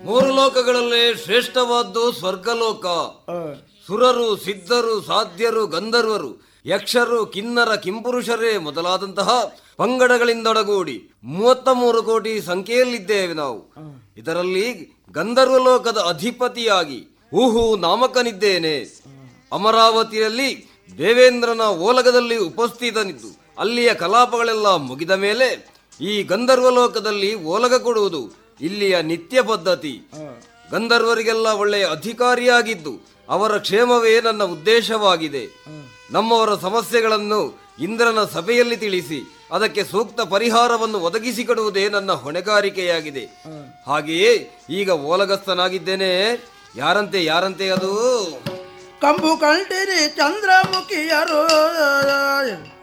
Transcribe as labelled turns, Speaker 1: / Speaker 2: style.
Speaker 1: ಮೂರು ಲೋಕಗಳಲ್ಲೇ ಶ್ರೇಷ್ಠವಾದ್ದು ಸ್ವರ್ಗಲೋಕ ಸುರರು ಸಿದ್ಧರು ಸಾಧ್ಯರು ಗಂಧರ್ವರು ಯಕ್ಷರು ಕಿನ್ನರ ಕಿಂಪುರುಷರೇ ಮೊದಲಾದಂತಹ ಪಂಗಡಗಳಿಂದೊಡಗೂಡಿ ಮೂವತ್ತ ಮೂರು ಕೋಟಿ ಸಂಖ್ಯೆಯಲ್ಲಿದ್ದೇವೆ ನಾವು ಇದರಲ್ಲಿ ಗಂಧರ್ವ ಲೋಕದ ಅಧಿಪತಿಯಾಗಿ ಊಹು ನಾಮಕನಿದ್ದೇನೆ ಅಮರಾವತಿಯಲ್ಲಿ ದೇವೇಂದ್ರನ ಓಲಗದಲ್ಲಿ ಉಪಸ್ಥಿತನಿದ್ದು ಅಲ್ಲಿಯ ಕಲಾಪಗಳೆಲ್ಲ ಮುಗಿದ ಮೇಲೆ ಈ ಗಂಧರ್ವ ಲೋಕದಲ್ಲಿ ಓಲಗ ಕೊಡುವುದು ಇಲ್ಲಿಯ ನಿತ್ಯ ಪದ್ಧತಿ ಗಂಧರ್ವರಿಗೆಲ್ಲ ಒಳ್ಳೆಯ ಅಧಿಕಾರಿಯಾಗಿದ್ದು ಅವರ ಕ್ಷೇಮವೇ ನನ್ನ ಉದ್ದೇಶವಾಗಿದೆ ನಮ್ಮವರ ಸಮಸ್ಯೆಗಳನ್ನು ಇಂದ್ರನ ಸಭೆಯಲ್ಲಿ ತಿಳಿಸಿ ಅದಕ್ಕೆ ಸೂಕ್ತ ಪರಿಹಾರವನ್ನು ಒದಗಿಸಿಕೊಡುವುದೇ ನನ್ನ ಹೊಣೆಗಾರಿಕೆಯಾಗಿದೆ ಹಾಗೆಯೇ ಈಗ ಓಲಗಸ್ತನಾಗಿದ್ದೇನೆ ಯಾರಂತೆ ಯಾರಂತೆ ಅದು
Speaker 2: ಕಂಬು ಕಂಟಿರಿ ಚಂದ್ರಮುಖಿಯರು